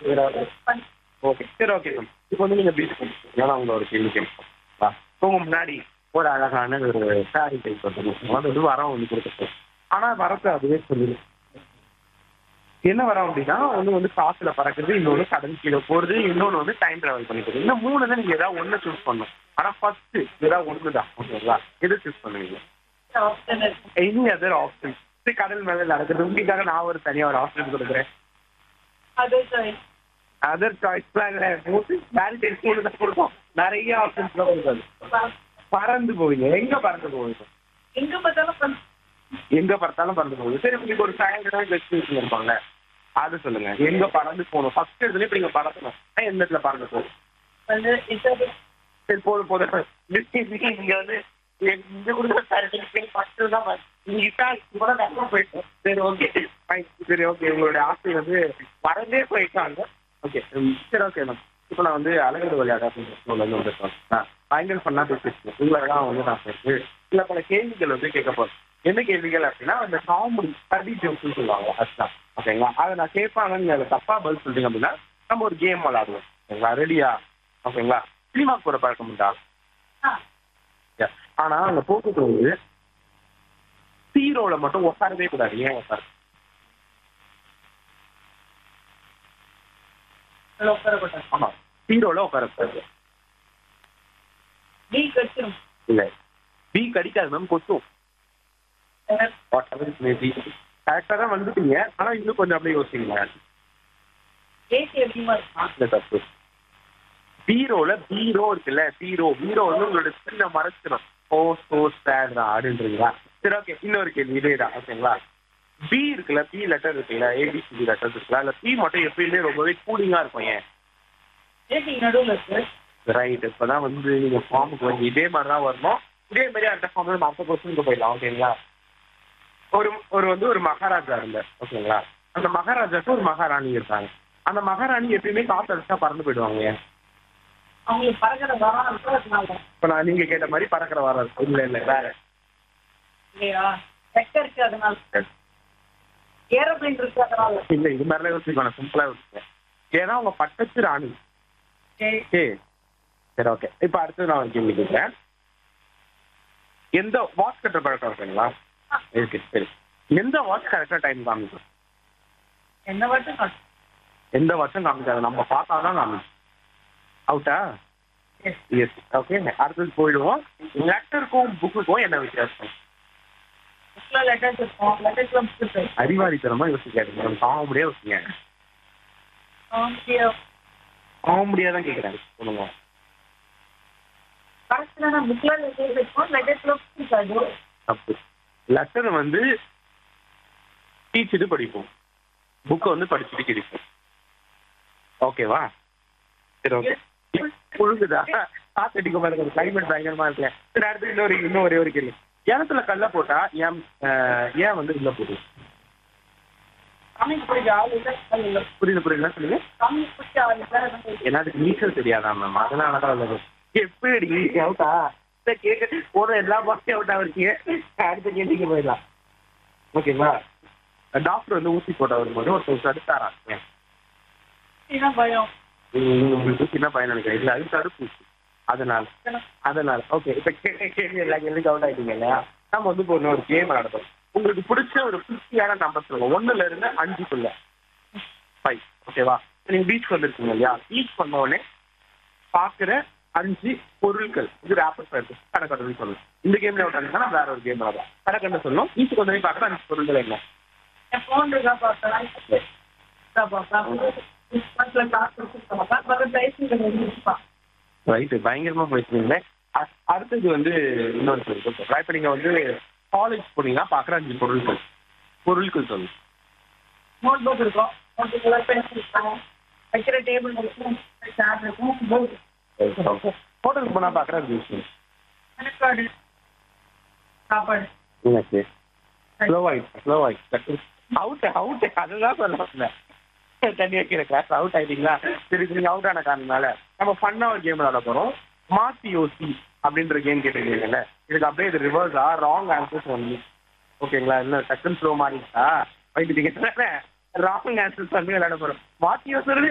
Okay சரி okay ma'am இப்போ வந்து நீங்கள் பீச் ஏன்னா உங்களோட கேள்வி கேட்போம் உங்க முன்னாடி ஒரு அழகான ஒரு சாரி டைப் வந்து அது வந்து வரம் வந்து கொடுத்துருக்கோம் ஆனால் வரத்தை அதுவே சொல்லுது என்ன வரோம் அப்படின்னா ஒன்று வந்து காசுல பறக்குது இன்னொன்று கடல் கீழே போகிறது இன்னொன்று வந்து டைம் ட்ராவல் பண்ணிக்கிறது இந்த மூணு தான் நீங்கள் ஏதாவது ஒன்று சூஸ் பண்ணணும் ஆனால் ஃபர்ஸ்ட் ஏதாவது ஒன்று தான் ஓகேங்களா எது சூஸ் பண்ணுவீங்க எனி அதர் ஆப்ஷன் கடல் மேலே நடக்குது உங்களுக்காக நான் ஒரு தனியாக ஒரு ஆப்ஷன் கொடுக்குறேன் அதர் சாய்ஸ்லாம் இல்லை மூணு வேலிடேட் மூணு தான் கொடுப்போம் நிறைய ஆப்ஷன்ஸ்லாம் கொடுக்காது பறந்து போவீங்க எங்க பறந்து போவீங்க எங்க பார்த்தாலும் பண்- எங்க பறந்தாலும் பறந்து போகுது சரி உங்களுக்கு ஒரு ஃபைவ் ஹண்ட்ரட் டெஸ்டினேஷன் இருப்பாங்க அது சொல்லுங்க எங்க பறந்து போகணும் ஃபர்ஸ்ட் இடத்துல இப்ப நீங்க பறக்கணும் ஆனா எந்த இடத்துல பறந்து போகணும் வந்து இது சரி போதும் போதும் நீங்க வந்து இங்க கொடுக்குற சாரி ஃபர்ஸ்ட் தான் நீங்க கூட நல்லா போயிட்டோம் சரி ஓகே சரி ஓகே உங்களுடைய ஆசை வந்து வரதே போயிட்டாங்க ஓகே சரி ஓகே மேம் இப்போ நான் வந்து அழகர் விளையாட வந்து வந்துருக்கோம் ஆ பயங்கர பண்ணா பேசிருக்கேன் உங்களெல்லாம் வந்து நான் பேசு சில பல கேள்விகள் வந்து கேட்க போறேன் என்ன கேள்விகள் அப்படின்னா அந்த காமெடி ஸ்டடி ஜோக்ஸ்னு சொல்லுவாங்க அதுதான் ஓகேங்களா அதை நான் கேட்பாங்க நீங்க அதை தப்பா பதில் சொல்றீங்க அப்படின்னா நம்ம ஒரு கேம் விளாடுவோம் ஓகேங்களா ரெடியா ஓகேங்களா சினிமா போற பழக்கம் உண்டா ஆ, Yeah. ஆனா அங்க போக்குக்கு வந்து ஹீரோல மட்டும் உட்காரவே கூடாது ஏன் உட்கார அதுல உட்காரக்கூடாது. ஆமா ஹீரோல உட்காரக்கூடாது நீ கட்டிடும். இல்ல பி கடிக்காது மேம் கொத்தும் மேபி கரெக்டா தான் வந்துட்டீங்க ஆனா இன்னும் கொஞ்சம் அப்படியே யோசிங்க ஏசி அதிகமா இருக்குமா? இல்ல தப்பு பீரோல பீரோ இருக்குல்ல பீரோ பீரோ வந்து உங்களோட சின்ன மறைச்சிடும் ஓ சோ சேட் தான் அப்படின்றீங்களா சரி ஓகே இன்னொரு கேள்வி இதே தான் ஓகேங்களா பி இருக்குல்ல பி லெட்டர் இருக்குல்ல ஏபிசிடி லெட்டர் இருக்குல்ல அதுல பி மட்டும் எப்பயுமே ரொம்பவே கூலிங்கா இருக்கும் ஏன் ஏசி நடுவுல இருக்கு. ரைட் இப்பதான் வந்து நீங்க ஃபார்முக்கு வந்து இதே மாதிரி தான் வரணும் இதே மாதிரி அடுத்த ஃபார்ம்ல மற்ற கொஸ்டினுக்கு போயிடலாம் ஓகேங்களா ஒரு ஒரு வந்து ஒரு மகாராஜா இருந்தார் ஓகேங்களா அந்த மகாராஜாக்கு ஒரு மகாராணி இருக்காங்க அந்த மகாராணி எப்பயுமே காத்து அடிச்சா பறந்து போயிடுவாங்க ஏன் அவங்களுக்கு பறக்கிற வரம் இருக்கா, அதனால. இப்ப நான் நீங்க கேட்ட மாதிரி பறக்கிற வர இல்ல இல்ல வேற இல்லையா? ரெக்கை இருக்கு, அதனால. ஏரோப்ளேன் இருக்கு, அதனால. இல்ல இது மாதிரிலாம் யோசிக்கணும் சிம்பிளா யோசிக்கேன் ஏன்னா அவங்க பட்டத்து ராணி சரி. சரி சரி ஓகே இப்ப அடுத்து நான் ஒரு கேள்வி கேட்கிறேன் எந்த வாட்ச் கட்டுற பழக்கம் இருக்குங்களா இருக்கு சரி எந்த வாட்ச் கரெக்டா டைம் காமிக்கும் என்ன மட்டும் நான் எந்த வாட்சும் காமிக்காது நம்ம பார்த்தா தான் காமிக்கும் அவுட்டா Yes. எஸ் ஓகே அடுத்தது போயிடுவோம் லெட்டருக்கும் புக்குக்கும் என்ன வித்தியாசம் புக்ல லெட்டர்ஸ் இருக்கும் லெட்டர்ஸ்ல புக் இருக்கு அறிவாளித்தனமா யோசிக்காதீங்க காமெடியா யோசிங்க அவங்க காமெடியா தான் கேட்குறேன் சொல்லுங்க கரெக்ட்ல புக்ல லெட்டர்ஸ் இருக்கும் லெட்டர்ஸ்ல புக் இருக்காது தப்பு லெட்டர் வந்து டீச்சிட்டு படிப்போம் புக்கை வந்து படிச்சுட்டு கிடைக்கும் ஓகேவா சரி ஓகே புழுகுதா காத்தடிக்க மாதிரி கிளைமேட் பயங்கரமா இருக்கு சரி அடுத்து இன்னொரு இன்னும் ஒரே ஒரு கேள்வி கிணத்துல கல்ல போட்டா ஏன் அஹ், ஏன் வந்து உள்ள போகுது தமிழ் பிடிச்ச ஆள் இல்ல ஆள் இல்ல புரியுது புரியுது என்ன சொல்லுங்க தமிழ் பிடிச்ச ஆள் இல்ல அதனால இல்ல. ஏன்னா அதுக்கு நீச்சல் தெரியாதா மேம் அதனால தான் உள்ளது எப்படி அவுட்டா கேட்க போற எல்லா பாக்கையும் அவுட்டா இருக்கீங்க அடுத்த கேள்விக்கு போயிடலாம் ஓகேங்களா டாக்டர் வந்து ஊசி போட்ட வரும்போது ஒருத்தர் தடுத்தாராம் ஏன்? இதுதான் பயம் உம் உங்களுக்கு சின்ன பையன் நினைக்கிறேன் இல்ல அது தடுப்பூசி அதனால அதனால ஓகே இப்ப கேட்ட கேள்வி எல்லா கேள்விக்கும் அவுட் ஆயிட்டீங்க இல்லையா நம்ம வந்து இப்போ இன்னொரு கேம் நடத்தும் உங்களுக்கு பிடிச்ச ஒரு குட்டியான நம்பர் சொல்லுங்க ஒண்ணுல இருந்து அஞ்சுக்குள்ள ஃபைவ் ஓகேவா நீங்க பீச் வந்திருக்கீங்க இல்லையா பீச் பண்ண உடனே பாக்குற அஞ்சு பொருட்கள் இது ரேப்பர் இருக்கு கணக்கண்டு சொல்லணும் இந்த கேம்ல அவுட் ஆனா வேற ஒரு கேம் விளாடலாம் கணக்கண்டு சொல்லணும் பீச்சுக்கு வந்து பாக்குற அஞ்சு பொருட்கள் என்ன என் போன் இருக்கா பார்த்தேன் இருக்கா பார்த்தேன் பஸ்ல காசு இருக்கு பார்த்தேன் பக்கத்துல ஐஸ்கிரீம் இருந்துச்சுப்பா ரைட்டு பயங்கரமா போயிட்டீங்களே அ- அடுத்தது வந்து இன்னொரு சொல்லுங்க இப்போ நீங்க வந்து காலேஜ் போனீங்கன்னா பாக்குற அஞ்சு பொருட்கள் பொருட்கள் சொல்லுங்க நோட் புக் இருக்கும் நோட் புக்ல பென்சில் இருக்கும் வைக்கிற டேபிள் இருக்கும் சேர் இருக்கும் போர்டு ஹோட்டலுக்கு போனா பாக்குற அஞ்சு விஷயம் சாப்பாடு சாப்பாடு ஓகே ஸ்லோ ஆயிடுச்சு ஸ்லோ ஆயிடுச்சு அவுட் அவுட் அதுதான் சொல்ல வந்தேன் தண்ணி வைக்கிற கிளாஸ் அவுட் ஆயிட்டீங்களா சரி நீங்க அவுட் ஆன காரணனால நம்ம ஃபன்னா ஒரு கேம் விளாட போறோம் மாத்தி யோசி அப்படின்ற கேம் கேட்டிருக்கீங்கல்ல இதுக்கு அப்படியே இது ரிவர்ஸா ராங் ஆன்சர்ஸ் ஒன்லி ஓகேங்களா இல்ல செகண்ட் ஸ்லோ மாறிட்டா வைக்கிட்டீங்க ராங் ஆன்சர்ஸ் வந்து விளையாட போறோம் மாத்தி யோசி